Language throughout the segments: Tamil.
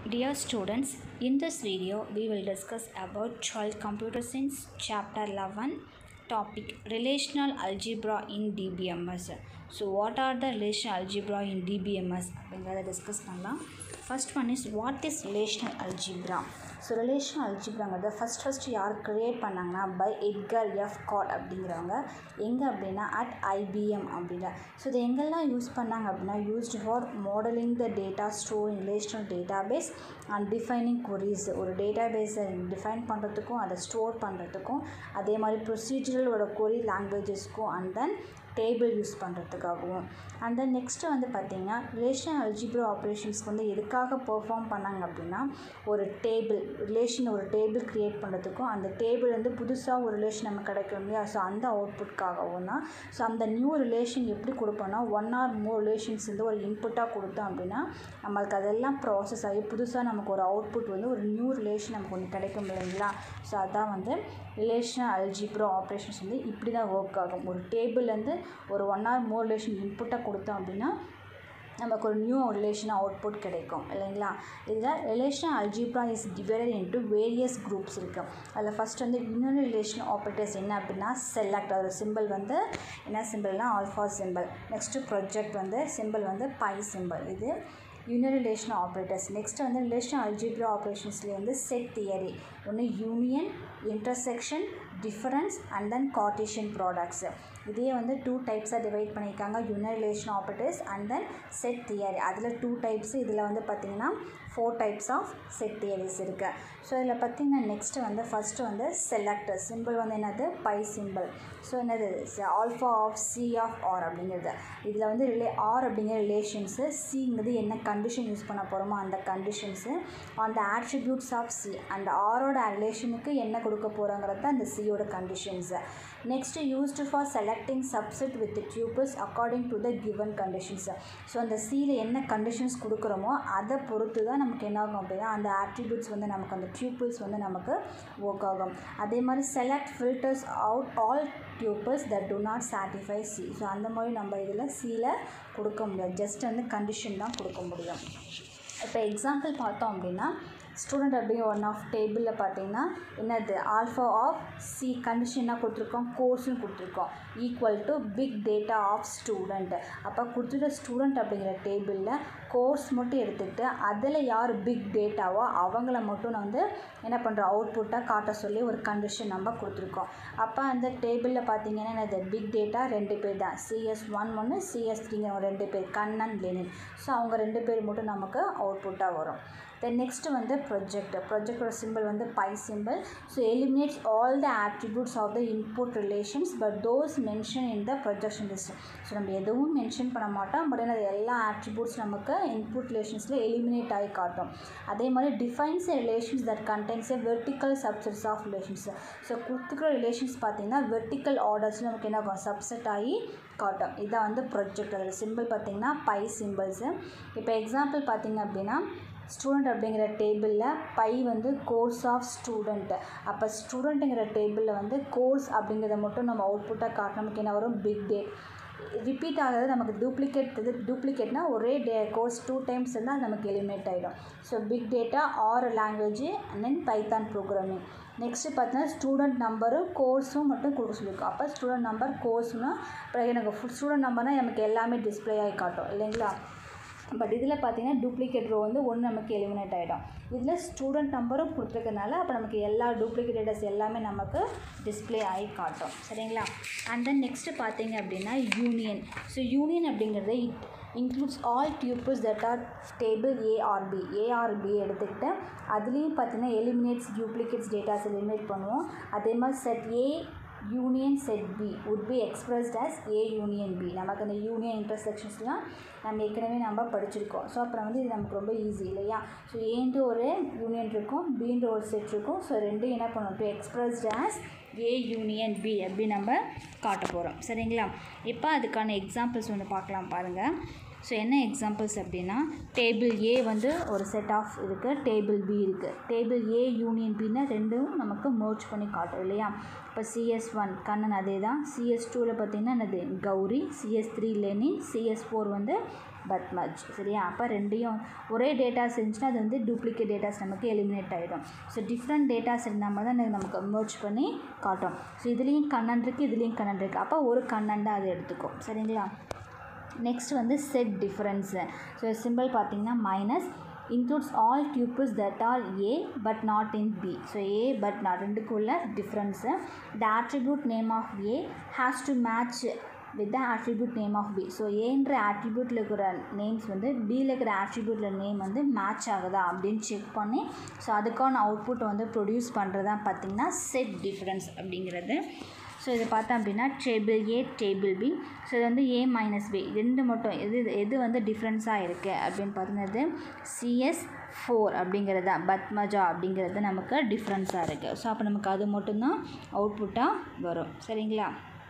Dear students, in this video we will discuss about Child Computer Science Chapter 11 topic Relational Algebra in DBMS. So what are the relational algebra in DBMS அப்படிங்கிறத டிஸ்கஸ் பண்ணலாம் first one is what is relational algebra so relational அல்ஜிப்ராங்கிறத ஃபஸ்ட் ஃபஸ்ட்டு யார் க்ரியேட் பண்ணாங்கன்னா பை எட்கர் எஃப் காட் அப்படிங்கிறவங்க எங்கே அப்படின்னா அட் ஐபிஎம் அப்படின்னா ஸோ இது எங்கெல்லாம் யூஸ் பண்ணாங்க அப்படின்னா used for modelling the data store relational database and defining queries ஒரு டேட்டா பேஸை டிஃபைன் பண்ணுறதுக்கும் அதை ஸ்டோர் பண்ணுறதுக்கும் அதே மாதிரி ப்ரொசீஜரலோட கொரி லாங்குவேஜஸ்க்கும் அண்ட் தென் டேபிள் யூஸ் பண்ணுறதுக்காகவும் அண்ட் தென் நெக்ஸ்ட்டு வந்து பார்த்திங்கன்னா ரிலேஷனல் அல்ஜிப்ரா ஆப்ரேஷன்ஸ்க்கு வந்து எதுக்காக பெர்ஃபார்ம் பண்ணாங்க அப்படின்னா ஒரு டேபிள் ரிலேஷன் ஒரு டேபிள் க்ரியேட் பண்ணுறதுக்கும் அந்த டேபிள் வந்து புதுசாக ஒரு ரிலேஷன் நமக்கு கிடைக்கும் இல்லையா ஸோ அந்த அவுட்புட்காகவும் தான் ஸோ அந்த நியூ ரிலேஷன் எப்படி கொடுப்போம்னா ஒன் ஆர் மோர் ரிலேஷன்ஸ் வந்து ஒரு இன்புட்டாக கொடுத்தோம் அப்படின்னா நம்மளுக்கு அதெல்லாம் ப்ராசஸ் ஆகி புதுசாக நமக்கு ஒரு அவுட்புட் வந்து ஒரு நியூ ரிலேஷன் நமக்கு ஒன்று கிடைக்கும் இல்லைங்களா ஸோ அதான் வந்து ரிலேஷனல் அல்ஜிப்ரோ ஆப்ரேஷன்ஸ் வந்து இப்படி தான் ஒர்க் ஆகும் ஒரு டேபிள்லேருந்து ஒரு ஒன் ஆர் மோர் ரிலேஷன் இன்புட்டாக கொடுத்தோம் அப்படின்னா நமக்கு ஒரு நியூ ரிலேஷன் அவுட்புட் கிடைக்கும் இல்லைங்களா இதில் relation algebra is divided into various groups இருக்குது அதில் ஃபஸ்ட் வந்து இன்னொரு ரிலேஷன் ஆப்ரேட்டர்ஸ் என்ன அப்படின்னா செலக்ட் அதோட சிம்பிள் வந்து என்ன சிம்பிள்னா ஆல்ஃபா சிம்பிள் நெக்ஸ்ட்டு ப்ரொஜெக்ட் வந்து சிம்பிள் வந்து பை சிம்பிள் இது யூனியன் ரிலேஷன் ஆப்ரேட்டர்ஸ் நெக்ஸ்ட் வந்து ரிலேஷன் அல்ஜிப்ரா ஆப்ரேஷன்ஸ்லேயே வந்து செட் தியரி ஒன்று union intersection difference and then Cartesian products இதே வந்து டூ டைப்ஸாக டிவைட் பண்ணியிருக்காங்க union relation operators and then set theory அதில் டூ டைப்ஸ் இதில் வந்து பார்த்திங்கன்னா four types of set theories இருக்குது ஸோ இதில் பார்த்திங்கன்னா நெக்ஸ்ட்டு வந்து ஃபஸ்ட்டு வந்து செலக்டர் சிம்பிள் வந்து என்னது பை சிம்பிள் ஸோ என்னது alpha of C of R அப்படிங்கிறது இதில் வந்து ரிலே ஆர் அப்படிங்கிற ரிலேஷன்ஸு சிங்கிறது என்ன கண்டிஷன் யூஸ் பண்ண போகிறோமோ அந்த கண்டிஷன்ஸு அந்த ஆட்ரிபியூட்ஸ் ஆஃப் சி அந்த ஆரோட ரிலேஷனுக்கு என்ன கொடுக்க போகிறோங்கிறது தான் அந்த சியோட conditions next used for selecting subset with tuples according to the given conditions so அந்த சியில் என்ன கண்டிஷன்ஸ் கொடுக்குறோமோ அதை பொறுத்து தான் நமக்கு என்ன ஆகும் அப்படின்னா அந்த ஆட்ரிபியூட்ஸ் வந்து நமக்கு அந்த டியூபிள்ஸ் வந்து நமக்கு ஒர்க் ஆகும் அதே மாதிரி select filters out all tuples that do not satisfy C so அந்த மாதிரி நம்ம இதில் சியில் கொடுக்க முடியாது ஜஸ்ட் வந்து கண்டிஷன் தான் கொடுக்க முடியும் இப்போ எக்ஸாம்பிள் பார்த்தோம் அப்படின்னா ஸ்டூடெண்ட் அப்படிங்கிற ஒன் ஆஃப் டேபிளில் பார்த்தீங்கன்னா என்னது ஆல்ஃபா ஆஃப் சி கண்டிஷன் என்ன கொடுத்துருக்கோம் கோர்ஸ்னு கொடுத்துருக்கோம் equal to big data of student அப்போ கொடுத்துருக்க ஸ்டூடெண்ட் அப்படிங்கிற டேபிளில் கோர்ஸ் மட்டும் எடுத்துக்கிட்டு அதில் யார் பிக் டேட்டாவோ அவங்கள மட்டும் நான் வந்து என்ன பண்ணுறோம் அவுட்புட்டாக காட்ட சொல்லி ஒரு கண்டிஷன் நம்ம கொடுத்துருக்கோம் அப்போ அந்த டேபிளில் பார்த்தீங்கன்னா என்னது பிக் டேட்டா ரெண்டு பேர் தான் சிஎஸ் ஒன் ஒன்று சிஎஸ் த்ரீங்க ரெண்டு பேர் கண்ணன் லெனின் ஸோ அவங்க ரெண்டு பேர் மட்டும் நமக்கு அவுட்புட்டாக வரும் தென் நெக்ஸ்ட் வந்து ப்ரொஜெக்ட் ப்ரொஜெக்டோட சிம்பிள் வந்து pi symbol so eliminates all the attributes of the input relations but those mention in the projection list so நம்ம எதுவும் மென்ஷன் பண்ண மாட்டோம் பட் என்ன எல்லா ஆட்ரிபியூட்ஸ் நமக்கு இன்புட் ரிலேஷன்ஸில் எலிமினேட் ஆகி காட்டும் அதே மாதிரி defines relations that contains a vertical subsets of relations so கொடுத்துக்கிற ரிலேஷன்ஸ் பார்த்தீங்கன்னா வெர்டிக்கல் ஆர்டர்ஸில் நமக்கு என்ன ஆகும் சப்செட் ஆகி காட்டும் இதான் வந்து ப்ரொஜெக்ட் அதில் சிம்பிள் பார்த்தீங்கன்னா பை சிம்பிள்ஸு இப்போ எக்ஸாம்பிள் பார்த்தீங்க அப்படின்னா ஸ்டூடெண்ட் அப்படிங்கிற டேபிளில் பை வந்து கோர்ஸ் ஆஃப் ஸ்டூடெண்ட்டு அப்போ ஸ்டூடெண்ட்டுங்கிற டேபிளில் வந்து கோர்ஸ் அப்படிங்கிறத மட்டும் நம்ம அவுட்புட்டாக காட்ட நமக்கு என்ன வரும் பிக் டேட் ரிப்பீட் ஆகிறது நமக்கு டூப்ளிகேட் இது டூப்ளிகேட்னா ஒரே டே கோர்ஸ் டூ டைம்ஸ் இருந்தால் அது நமக்கு எலிமினேட் ஆகிடும் so big data R language and then Python programming next பார்த்தீங்கன்னா ஸ்டூடெண்ட் நம்பரும் கோர்ஸும் மட்டும் கொடுக்க சொல்லியிருக்கோம் அப்போ ஸ்டூடெண்ட் நம்பர் கோர்ஸ்னால் அப்புறம் எனக்கு ஸ்டூடெண்ட் நம்பர்னால் நமக்கு எல்லாமே டிஸ்பிளே ஆகி காட்டும் இல்லைங்களா பட் இதில் பார்த்தீங்கன்னா டூப்ளிகேட் ரோ வந்து ஒன்று நமக்கு எலிமினேட் ஆகிடும் இதில் ஸ்டூடெண்ட் நம்பரும் கொடுத்துருக்கனால அப்போ நமக்கு எல்லா டூப்ளிகேட் டேட்டாஸ் எல்லாமே நமக்கு டிஸ்பிளே ஆகி காட்டும் சரிங்களா அண்ட் தென் நெக்ஸ்ட்டு பார்த்தீங்க அப்படின்னா யூனியன் ஸோ யூனியன் அப்படிங்கிறது it includes all tuples that are table A or B A or B எடுத்துக்கிட்டு அதுலேயும் பார்த்தீங்கன்னா எலிமினேட்ஸ் டூப்ளிகேட்ஸ் டேட்டாஸ் எலிமினேட் பண்ணுவோம் அதே மாதிரி set A union set B would B expressed as A union B நமக்கு அந்த யூனியன் இன்டர்செக்ஷன்ஸ்லாம் நம்ம ஏற்கனவே நம்ம படிச்சிருக்கோம் ஸோ அப்புறம் வந்து இது நமக்கு ரொம்ப ஈஸி இல்லையா ஸோ ஏன்ட்டு ஒரு யூனியன் இருக்கும் பீன்ற ஒரு செட் இருக்கும் ஸோ ரெண்டும் என்ன பண்ணணும் to expressed as A union B அப்படி நம்ம காட்ட போகிறோம் சரிங்களா இப்போ அதுக்கான எக்ஸாம்பிள்ஸ் ஒன்று பார்க்கலாம் பாருங்கள் ஸோ என்ன எக்ஸாம்பிள்ஸ் அப்படின்னா டேபிள் ஏ வந்து ஒரு செட் ஆஃப் இருக்குது டேபிள் பி இருக்குது டேபிள் ஏ யூனியன் பின்னா ரெண்டும் நமக்கு மர்ச் பண்ணி காட்டும் இல்லையா இப்போ சிஎஸ் ஒன் கண்ணன் அதே தான் சிஎஸ் டூவில் பார்த்தீங்கன்னா என்னது Gowri CS three Lenin CS four வந்து பத்மஜ் சரியா அப்போ ரெண்டையும் ஒரே டேட்டாஸ் இருந்துச்சுன்னா அது வந்து டூப்ளிகேட் டேட்டாஸ் நமக்கு எலிமினேட் ஆகிடும் ஸோ டிஃப்ரெண்ட் டேட்டாஸ் இருந்தால் தான் அது நமக்கு மர்ச் பண்ணி காட்டும் ஸோ இதுலேயும் கண்ணன் இருக்குது இதுலேயும் கண்ணன் இருக்குது அப்போ ஒரு கண்ணன் தான் அது எடுத்துக்கும் சரிங்களா நெக்ஸ்ட் வந்து செட் டிஃப்ரென்ஸு ஸோ சிம்பிள் பார்த்தீங்கன்னா minus includes all tuples that are A but not in B. So A but not ரெண்டுக்குள்ள difference. The attribute name of A has to match with the attribute name of B. So ஏன்ற attributeல இருக்கிற நேம்ஸ் வந்து பியில் இருக்கிற attributeல நேம் வந்து மேட்ச் ஆகுதா அப்படின்னு செக் பண்ணி ஸோ அதுக்கான அவுட்புட் வந்து ப்ரொடியூஸ் பண்ணுறதா பார்த்திங்கன்னா செட் டிஃப்ரென்ஸ் அப்படிங்கிறது ஸோ இதை பார்த்தோம் அப்படின்னா table A table B so இது வந்து ஏ மைனஸ் பி ரெண்டு மட்டும் எது எது வந்து டிஃப்ரென்ஸாக இருக்குது அப்படின்னு பார்த்தீங்கன்னா சிஎஸ் ஃபோர் அப்படிங்கிறது தான் பத்மஜா அப்படிங்கிறது நமக்கு டிஃப்ரென்ஸாக இருக்குது ஸோ அப்போ நமக்கு அது மட்டும்தான் அவுட்புட்டாக வரும் சரிங்களா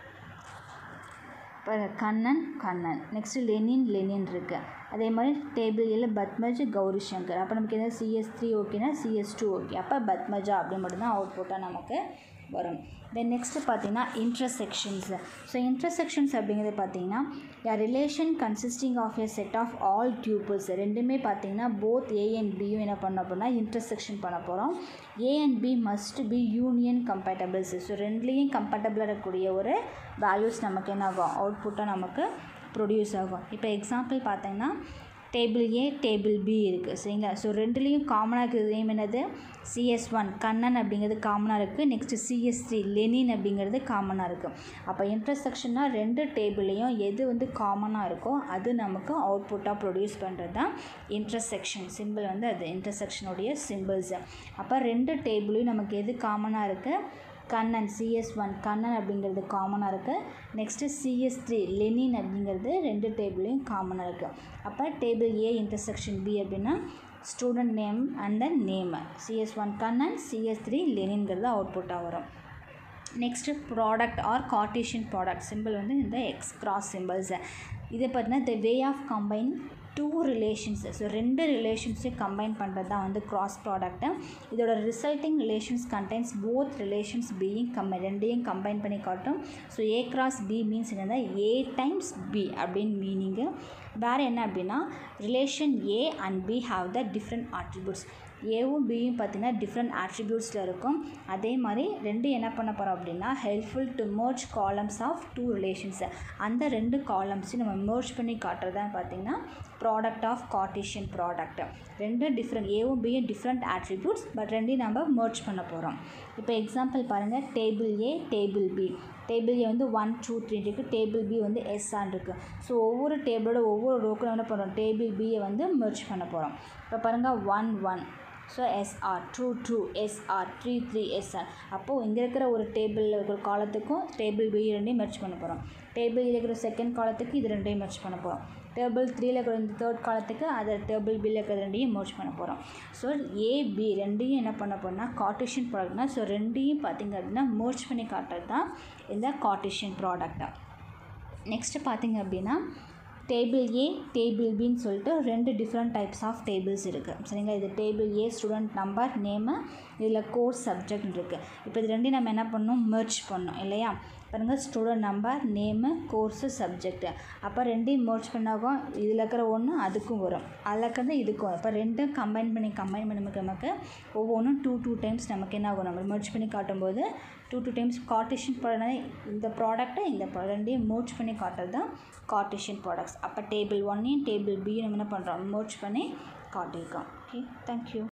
இப்போ Kannan Kannan next Lenin Lenin இருக்குது அதே மாதிரி டேபிள் ஏல பத்மஜ் கௌரி சங்கர் அப்போ நமக்கு என்ன சிஎஸ் த்ரீ ஓகேனா சிஎஸ் டூ ஓகே அப்போ பத்மஜா அப்படி மட்டும்தான் அவுட்புட்டாக நமக்கு வரும் தென் நெக்ஸ்ட்டு பார்த்தீங்கன்னா இன்டர்செக்ஷன்ஸ் ஸோ இன்டர்செக்ஷன்ஸ் அப்படிங்கிறது பார்த்தீங்கன்னா a relation consisting of a set of all tuples ரெண்டுமே பார்த்தீங்கன்னா போத் ஏ அண்ட் பியும் என்ன பண்ண போகிறோம்னா இன்டர்செக்ஷன் பண்ண போகிறோம் A and B must be union compatibles so ரெண்டுலேயும் கம்பேட்டபிளாக இருக்கக்கூடிய ஒரு வேல்யூஸ் நமக்கு என்ன ஆகும் அவுட்புட்டாக நமக்கு ப்ரொடியூஸ் ஆகும் இப்போ எக்ஸாம்பிள் பார்த்தீங்கன்னா டேபிள் ஏ டேபிள் பி இருக்குது சரிங்களா ஸோ ரெண்டுலேயும் காமனாக இருக்கிறது நேம் என்னது சிஎஸ் ஒன் கண்ணன் அப்படிங்கிறது காமனாக இருக்குது நெக்ஸ்ட்டு சிஎஸ் த்ரீ லெனின் அப்படிங்கிறது காமனாக இருக்குது அப்போ இன்டர்செக்ஷனாக ரெண்டு டேபிளையும் எது வந்து காமனாக இருக்கோ அது நமக்கு அவுட்புட்டாக ப்ரொடியூஸ் பண்ணுறது தான் இன்டர்செக்ஷன் சிம்பிள் வந்து அது இன்டர்செக்ஷனுடைய சிம்பிள்ஸு அப்போ ரெண்டு டேபிளையும் நமக்கு எது காமனாக இருக்குது கண்ணன் சிஎஸ் ஒன் கண்ணன் அப்படிங்கிறது காமனாக இருக்குது நெக்ஸ்ட்டு சிஎஸ் த்ரீ லெனின் அப்படிங்கிறது ரெண்டு டேபிளையும் காமனாக இருக்குது அப்போ டேபிள் ஏ இன்டர்செக்ஷன் பி அப்படின்னா student name and then name CS one Kannan CS three லெனின்கிறது அவுட்புட்டாக வரும் next product or Cartesian product symbol வந்து இந்த எக்ஸ் கிராஸ் சிம்பிள்ஸ் இதை பார்த்தீங்கன்னா the way of combine two relations so ரெண்டு ரிலேஷன்ஸையும் கம்பைன் பண்ணுறது தான் வந்து கிராஸ் ப்ராடக்ட்டு இதோட resulting relations contains both relations being combine ரெண்டையும் கம்பைன் பண்ணி காட்டும் so A cross B means என்னன்னா ஏ டைம்ஸ் பி அப்படின்னு மீனிங்கு வேறு என்ன அப்படின்னா relation A and B have the different attributes ஏவும் பியும் பார்த்தீங்கன்னா டிஃப்ரெண்ட் ஆட்ரிபியூட்ஸில் இருக்கும் அதே மாதிரி ரெண்டு என்ன பண்ண போகிறோம் அப்படின்னா helpful to merge columns of two ரிலேஷன்ஸை அந்த ரெண்டு காலம்ஸையும் நம்ம மர்ஜ் பண்ணி காட்டுறது தான் பார்த்தீங்கன்னா ப்ராடக்ட் ஆஃப் கார்டீஷியன் ப்ராடக்ட் ரெண்டு டிஃப்ரெண்ட் ஏவும் பியும் டிஃப்ரெண்ட் ஆட்ரிபியூட்ஸ் பட் ரெண்டையும் நம்ம மர்ஜ் பண்ண போகிறோம் இப்போ எக்ஸாம்பிள் பாருங்கள் table A table B table A வந்து ஒன் டூ த்ரீ இருக்குது டேபிள் பி வந்து எஸ்ஆன் இருக்குது ஸோ ஒவ்வொரு டேபிளோட ஒவ்வொரு ரோக்கும் என்ன பண்ணுறோம் டேபிள் பியை வந்து மெர்ஜ் பண்ண போகிறோம் இப்போ பாருங்கள் one one so S R two two S R three three S R அப்போது இங்கே இருக்கிற ஒரு டேபிளில் இருக்கிற காலத்துக்கும் டேபிள் பி ரெண்டையும் மெர்ச் பண்ண போகிறோம் டேபிள் இருக்கிற செகண்ட் காலத்துக்கு இது ரெண்டையும் மெர்ச் பண்ண போகிறோம் டேபிள் த்ரீல இருக்கிற இந்த தேர்ட் காலத்துக்கு அதை டேபிள் பியில் இருக்கிற ரெண்டையும் மர்ச் பண்ண போகிறோம் ஸோ ஏபி ரெண்டையும் என்ன பண்ண போகிறோம்னா கார்டிஷியன் ப்ராடக்ட்னா ஸோ ரெண்டையும் பார்த்திங்க அப்படின்னா மர்ச் பண்ணி காட்டுறது தான் இந்த கார்டிஷியன் ப்ராடக்டாக நெக்ஸ்ட்டு பார்த்திங்க அப்படின்னா டேபிள் ஏ டேபிள் பின்னு சொல்லிட்டு ரெண்டு டிஃப்ரெண்ட் டைப்ஸ் ஆஃப் டேபிள்ஸ் இருக்குது சரிங்களா இது table A student number name இதில் கோர்ஸ் சப்ஜெக்ட் இருக்குது இப்போ இது ரெண்டையும் நம்ம என்ன பண்ணணும் மெர்ச் பண்ணோம் இல்லையா பாருங்கள் student number name course subject அப்போ ரெண்டையும் மர்ச் பண்ணாகும் இதில் இருக்கிற ஒன்று அதுக்கும் வரும் அதில் இருக்கிறது இதுக்கும் வரும் இப்போ ரெண்டும் கம்பைன் பண்ணி கம்பைன் பண்ணி நமக்கு நமக்கு ஒவ்வொன்றும் டூ டூ டைம்ஸ் நமக்கு என்ன ஆகும் நம்ம மர்ச் பண்ணி காட்டும்போது two two times cartesian product இந்த ப்ராடக்ட்டை இந்த pro- ரெண்டையும் மர்ச் பண்ணி காட்டுறது தான் கார்டிஷியன் ப்ராடக்ட்ஸ் அப்போ டேபிள் ஒன்னையும் டேபிள் பியும் நம்ம என்ன பண்ணுறோம் மர்ச் பண்ணி காட்டியிருக்கோம் ஓகே தேங்க்யூ